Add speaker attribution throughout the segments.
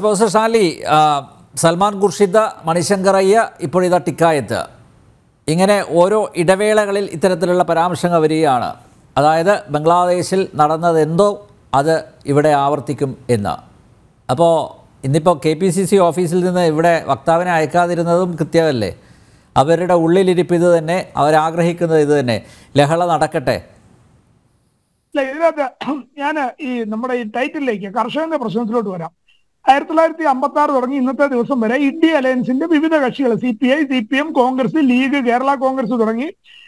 Speaker 1: Professor Shali ആ, സൽമാൻ ഖുർഷിദ് മണിശങ്കറയ്യ ഇപ്പോഴിതാ ടിക്കായത്ത് ഇങ്ങനെ ഓരോ ഇടവേളകളിൽ ഇത്തരത്തിലുള്ള പരാമർശങ്ങൾ വരികയാണ് അതായത് ബംഗ്ലാദേശിൽ നടന്നതെന്തോ അത് ഇവിടെ ആവർത്തിക്കും എന്ന് അപ്പോൾ ഇന്നിപ്പോൾ കെ പി സി സി ഓഫീസിൽ നിന്ന് ഇവിടെ വക്താവിനെ അയക്കാതിരുന്നതും കൃത്യമല്ലേ അവരുടെ ഉള്ളിലിരിപ്പ് ഇത് തന്നെ അവരാഗ്രഹിക്കുന്നത് ഇത് തന്നെ ലഹള നടക്കട്ടെ
Speaker 2: അല്ല ഇതിനകത്ത് ഞാൻ ഈ നമ്മുടെ ഈ ടൈറ്റിലേക്ക് കർഷകന്റെ പ്രശ്നത്തിലോട്ട് വരാം ആയിരത്തി തൊള്ളായിരത്തി അമ്പത്തി ആറ് തുടങ്ങി ഇന്നത്തെ ദിവസം വരെ ഇന്ത്യ അലയൻസിന്റെ വിവിധ കക്ഷികൾ C P I C P M Congress League Kerala Congress തുടങ്ങി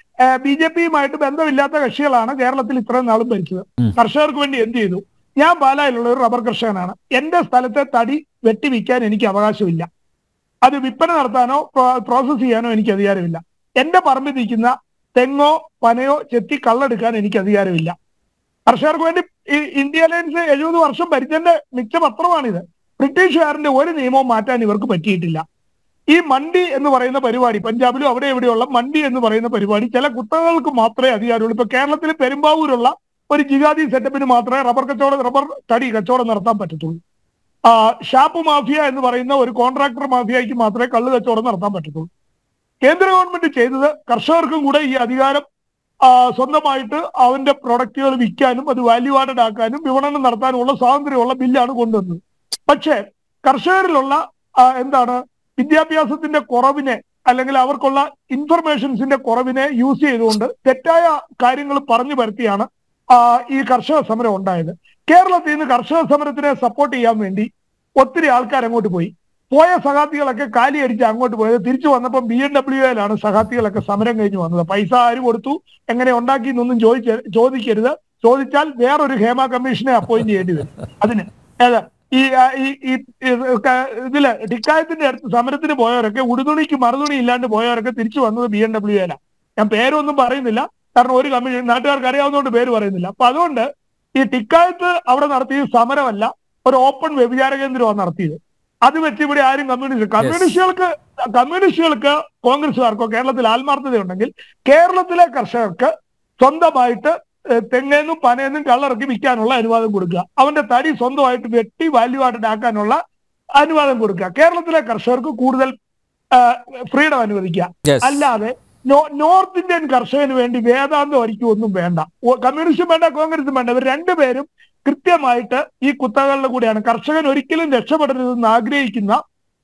Speaker 2: ബി ജെ പിയുമായിട്ട് ബന്ധമില്ലാത്ത കക്ഷികളാണ് കേരളത്തിൽ ഇത്രയും നാളും ഭരിച്ചത് കർഷകർക്ക് വേണ്ടി എന്ത് ചെയ്തു ഞാൻ പാലായിലുള്ള ഒരു റബ്ബർ കർഷകനാണ് എന്റെ സ്ഥലത്തെ തടി വെട്ടി വിൽക്കാൻ എനിക്ക് അവകാശമില്ല അത് വിൽപ്പന നടത്താനോ പ്രോസസ് ചെയ്യാനോ എനിക്ക് അധികാരമില്ല എന്റെ പറമ്പിൽ നിൽക്കുന്ന തെങ്ങോ പനയോ ചെത്തി കള്ളെടുക്കാൻ എനിക്ക് അധികാരമില്ല കർഷകർക്ക് വേണ്ടി ഈ ഇന്ത്യ അലയൻസ് എഴുപത് വർഷം ഭരിച്ചതിന്റെ മിച്ച പത്രമാണിത് ബ്രിട്ടീഷുകാരന്റെ ഒരു നിയമവും മാറ്റാൻ ഇവർക്ക് പറ്റിയിട്ടില്ല ഈ മണ്ഡി എന്ന് പറയുന്ന പരിപാടി പഞ്ചാബിലും അവിടെ എവിടെയുള്ള മണ്ഡി എന്ന് പറയുന്ന പരിപാടി ചില കുത്തകൾക്ക് മാത്രമേ അധികാരമുള്ളൂ ഇപ്പൊ കേരളത്തിൽ പെരുമ്പാവൂരുള്ള ഒരു ജിഗാദി സെറ്റപ്പിന് മാത്രമേ റബ്ബർ കച്ചവടം റബ്ബർ തടി കച്ചവടം നടത്താൻ പറ്റത്തുള്ളൂ ആ, ഷാപ്പ് മാഫിയ എന്ന് പറയുന്ന ഒരു കോൺട്രാക്ടർ മാഫിയയ്ക്ക് മാത്രമേ കള്ള് കച്ചവടം നടത്താൻ പറ്റത്തുള്ളൂ കേന്ദ്ര ഗവൺമെന്റ് ചെയ്തത് കർഷകർക്കും കൂടെ ഈ അധികാരം ആ, സ്വന്തമായിട്ട് അവന്റെ പ്രൊഡക്റ്റുകൾ വിൽക്കാനും അത് വാല്യൂ ആഡഡ് ആക്കാനും വിപണനം നടത്താനുമുള്ള സ്വാതന്ത്ര്യമുള്ള ബില്ലാണ് കൊണ്ടുവന്നത് പക്ഷേ കർഷകരിലുള്ള ആ, എന്താണ് വിദ്യാഭ്യാസത്തിന്റെ കുറവിനെ അല്ലെങ്കിൽ അവർക്കുള്ള ഇൻഫർമേഷൻസിന്റെ കുറവിനെ യൂസ് ചെയ്തുകൊണ്ട് തെറ്റായ കാര്യങ്ങൾ പറഞ്ഞു പരത്തിയാണ് ആ, ഈ കർഷക സമരം ഉണ്ടായത് കേരളത്തിൽ നിന്ന് കർഷക സമരത്തിനെ സപ്പോർട്ട് ചെയ്യാൻ വേണ്ടി ഒത്തിരി ആൾക്കാർ അങ്ങോട്ട് പോയി പോയ സഹാത്തികളൊക്കെ കാലി അടിച്ച് അങ്ങോട്ട് പോയത് തിരിച്ചു വന്നപ്പോൾ ബി എം ഡബ്ല്യു എയിലാണ് സഹാത്തികളൊക്കെ സമരം കഴിഞ്ഞ് വന്നത് പൈസ ആര് കൊടുത്തു എങ്ങനെ ഉണ്ടാക്കി എന്നൊന്നും ചോദിച്ച ചോദിക്കരുത് ചോദിച്ചാൽ വേറൊരു ഹേമ കമ്മീഷനെ അപ്പോയിന്റ് ചെയ്യേണ്ടി വരും അതിന് ഏത് ഈ ആ, ഈ ഈ ഈ ക- ഇതില് ടിക്കായത്തിന്റെ അടുത്ത് സമരത്തിന് പോയവരൊക്കെ ഉടുതുണിക്ക് മറുതുണി ഇല്ലാണ്ട് പോയവരൊക്കെ തിരിച്ചു വന്നത് ബി എം ഡബ്ല്യു എയിലാണ് ഞാൻ പേരൊന്നും പറയുന്നില്ല കാരണം ഒരു കമ്മീഷൻ നാട്ടുകാർക്ക് അറിയാവുന്നതുകൊണ്ട് പേര് പറയുന്നില്ല അപ്പൊ അതുകൊണ്ട് ഈ ടിക്കായത്ത് അവിടെ നടത്തിയത് സമരമല്ല ഒരു ഓപ്പൺ വ്യഭിചാര കേന്ദ്രമാണ് നടത്തിയത് അത് വെച്ച് ഇവിടെ ആരും കമ്മ്യൂണിസ്റ്റ് കമ്മ്യൂണിസ്റ്റുകൾക്ക് കമ്മ്യൂണിസ്റ്റുകൾക്ക് കോൺഗ്രസുകാർക്കോ കേരളത്തിൽ ആത്മാർത്ഥതയുണ്ടെങ്കിൽ കേരളത്തിലെ കർഷകർക്ക് സ്വന്തമായിട്ട് ഏഹ്, തെങ്ങേന്നും പനയെന്നും കള്ളറക്കി വിൽക്കാനുള്ള അനുവാദം കൊടുക്കുക അവന്റെ തടി സ്വന്തമായിട്ട് വെട്ടി വാല്യൂ ആയിട്ട് ആക്കാനുള്ള അനുവാദം കൊടുക്കുക കേരളത്തിലെ കർഷകർക്ക് കൂടുതൽ ഫ്രീഡം അനുവദിക്കുക
Speaker 1: Yes.
Speaker 2: അല്ലാതെ നോ- നോർത്ത് ഇന്ത്യൻ കർഷകന് വേണ്ടി വേദാന്തം ഒരിക്കലും ഒന്നും വേണ്ട ഓ- കമ്മ്യൂണിസ്റ്റും വേണ്ട കോൺഗ്രസും വേണ്ട ഇവർ രണ്ടുപേരും കൃത്യമായിട്ട് ഈ കുത്തകളുടെ കൂടെയാണ് കർഷകൻ ഒരിക്കലും രക്ഷപ്പെടരുതെന്ന് ആഗ്രഹിക്കുന്ന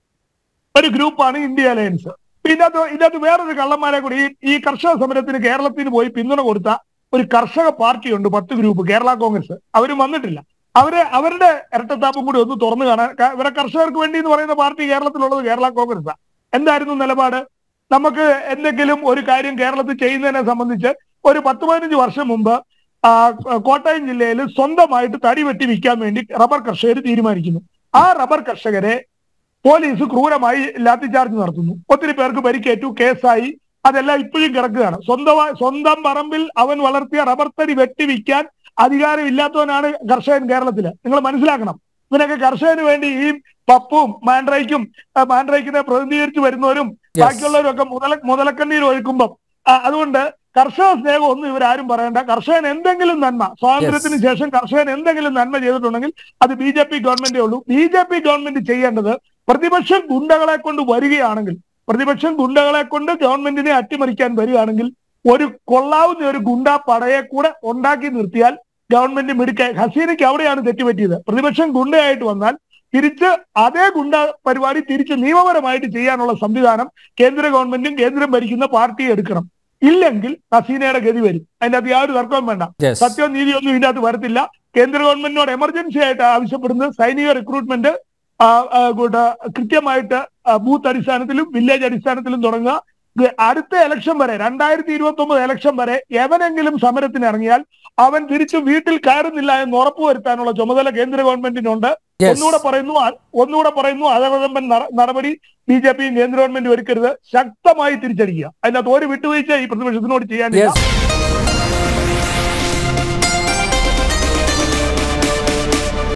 Speaker 2: ഒരു ഗ്രൂപ്പാണ് ഇന്ത്യ അലയൻസ് ഇതിനകത്ത് ഇതിനകത്ത് വേറൊരു കള്ളന്മാരെ കൂടി ഈ ഈ കർഷക സമരത്തിന് കേരളത്തിന് പോയി പിന്തുണ കൊടുത്ത ഒരു കർഷക പാർട്ടിയുണ്ട് പത്ത് ഗ്രൂപ്പ് കേരള കോൺഗ്രസ് അവരും വന്നിട്ടില്ല അവരെ അവരുടെ ഇരട്ടത്താപ്പും കൂടി ഒന്ന് തുറന്നു കാണാൻ ക- ഇവരെ കർഷകർക്ക് വേണ്ടി എന്ന് പറയുന്ന പാർട്ടി കേരളത്തിലുള്ളത് കേരള കോൺഗ്രസ് എന്തായിരുന്നു നിലപാട് നമുക്ക് എന്തെങ്കിലും ഒരു കാര്യം കേരളത്തിൽ ചെയ്യുന്നതിനെ സംബന്ധിച്ച് ഒരു പത്ത് പതിനഞ്ച് വർഷം മുമ്പ് ആ, കോട്ടയം ജില്ലയിൽ സ്വന്തമായിട്ട് തടി വെട്ടി വിൽക്കാൻ വേണ്ടി റബ്ബർ കർഷകർ തീരുമാനിക്കുന്നു ആ റബ്ബർ കർഷകരെ പോലീസ് ക്രൂരമായി ലാത്തിചാർജ് നടത്തുന്നു ഒത്തിരി പേർക്ക് പരിക്കേറ്റു കേസായി അതെല്ലാം ഇപ്പോഴും കിടക്കുകയാണ് സ്വന്തമായി സ്വന്തം പറമ്പിൽ അവൻ വളർത്തിയ റബ്ബർ തടി വെട്ടി വിൽക്കാൻ അധികാരമില്ലാത്തവനാണ് കർഷകൻ കേരളത്തില് നിങ്ങൾ മനസ്സിലാക്കണം ഇവനൊക്കെ കർഷകന് വേണ്ടി ഈ പപ്പും മാൻഡ്രൈക്കും ആ, മാൻഡ്രൈക്കിനെ പ്രതിനിധീകരിച്ച് വരുന്നവരും
Speaker 1: Yes.
Speaker 2: ബാക്കിയുള്ളവരും ഒക്കെ മുതല മുതലക്കണ്ണീർ ഒഴുക്കുമ്പം ആ, അതുകൊണ്ട് കർഷക സ്നേഹം ഒന്നും ഇവരാരും പറയണ്ട കർഷകൻ എന്തെങ്കിലും നന്മ സ്വാതന്ത്ര്യത്തിന് ശേഷം കർഷകൻ എന്തെങ്കിലും നന്മ ചെയ്തിട്ടുണ്ടെങ്കിൽ അത് ബി ജെ പി ഗവൺമെന്റേ ഉള്ളൂ ബി ജെ പി ഗവൺമെന്റ് ചെയ്യേണ്ടത് പ്രതിപക്ഷം ഗുണ്ടകളെ കൊണ്ട് വരികയാണെങ്കിൽ പ്രതിപക്ഷം ഗുണ്ടകളെ കൊണ്ട് ഗവൺമെന്റിനെ അട്ടിമറിക്കാൻ വരികയാണെങ്കിൽ ഒരു കൊള്ളാവുന്ന ഒരു ഗുണ്ട പടയെ കൂടെ ഉണ്ടാക്കി നിർത്തിയാൽ ഗവൺമെന്റ് മിടുക്ക ഹസീനയ്ക്ക് അവിടെയാണ് തെറ്റുപറ്റിയത് പ്രതിപക്ഷം ഗുണ്ടയായിട്ട് വന്നാൽ തിരിച്ച് അതേ ഗുണ്ട പരിപാടി തിരിച്ച് നിയമപരമായിട്ട് ചെയ്യാനുള്ള സംവിധാനം കേന്ദ്ര ഗവൺമെന്റും കേന്ദ്രം ഭരിക്കുന്ന പാർട്ടി എടുക്കണം ഇല്ലെങ്കിൽ ഹസീനയുടെ ഗതി വരും അതിന്റെ അകത്ത് യാതൊരു തർക്കവും വേണ്ട
Speaker 1: Yes.
Speaker 2: സത്യവും നീതിയൊന്നും ഇതിന്റെ അകത്ത് വരത്തില്ല കേന്ദ്ര ഗവൺമെന്റിനോട് എമർജൻസി ആയിട്ട് ആവശ്യപ്പെടുന്നത് സൈനിക റിക്രൂട്ട്മെന്റ് ആ, ആ, കൂടെ കൃത്യമായിട്ട് ആ, ബൂത്ത് അടിസ്ഥാനത്തിലും വില്ലേജ് അടിസ്ഥാനത്തിലും തുടങ്ങുക ഇത് അടുത്ത ഇലക്ഷൻ വരെ രണ്ടായിരത്തി ഇരുപത്തി ഒമ്പത് ഇലക്ഷൻ വരെ എവനെങ്കിലും സമരത്തിന് ഇറങ്ങിയാൽ അവൻ തിരിച്ചു വീട്ടിൽ കയറുന്നില്ല എന്ന് ഉറപ്പുവരുത്താനുള്ള ചുമതല കേന്ദ്ര ഗവൺമെന്റിനുണ്ട്
Speaker 1: Yes.
Speaker 2: ഒന്നുകൂടെ പറയുന്നു അ- ഒന്നുകൂടെ പറയുന്നു അതവലംബൻ നട- നടപടി ബി ജെ പിയും കേന്ദ്ര ഗവൺമെന്റും ഒരുക്കരുത് ശക്തമായി തിരിച്ചടിക്കുക അതിനകത്ത് ഒരു വിട്ടുവീഴ്ച ഈ പ്രതിപക്ഷത്തിനോട് ചെയ്യാനില്ല
Speaker 1: യെസ്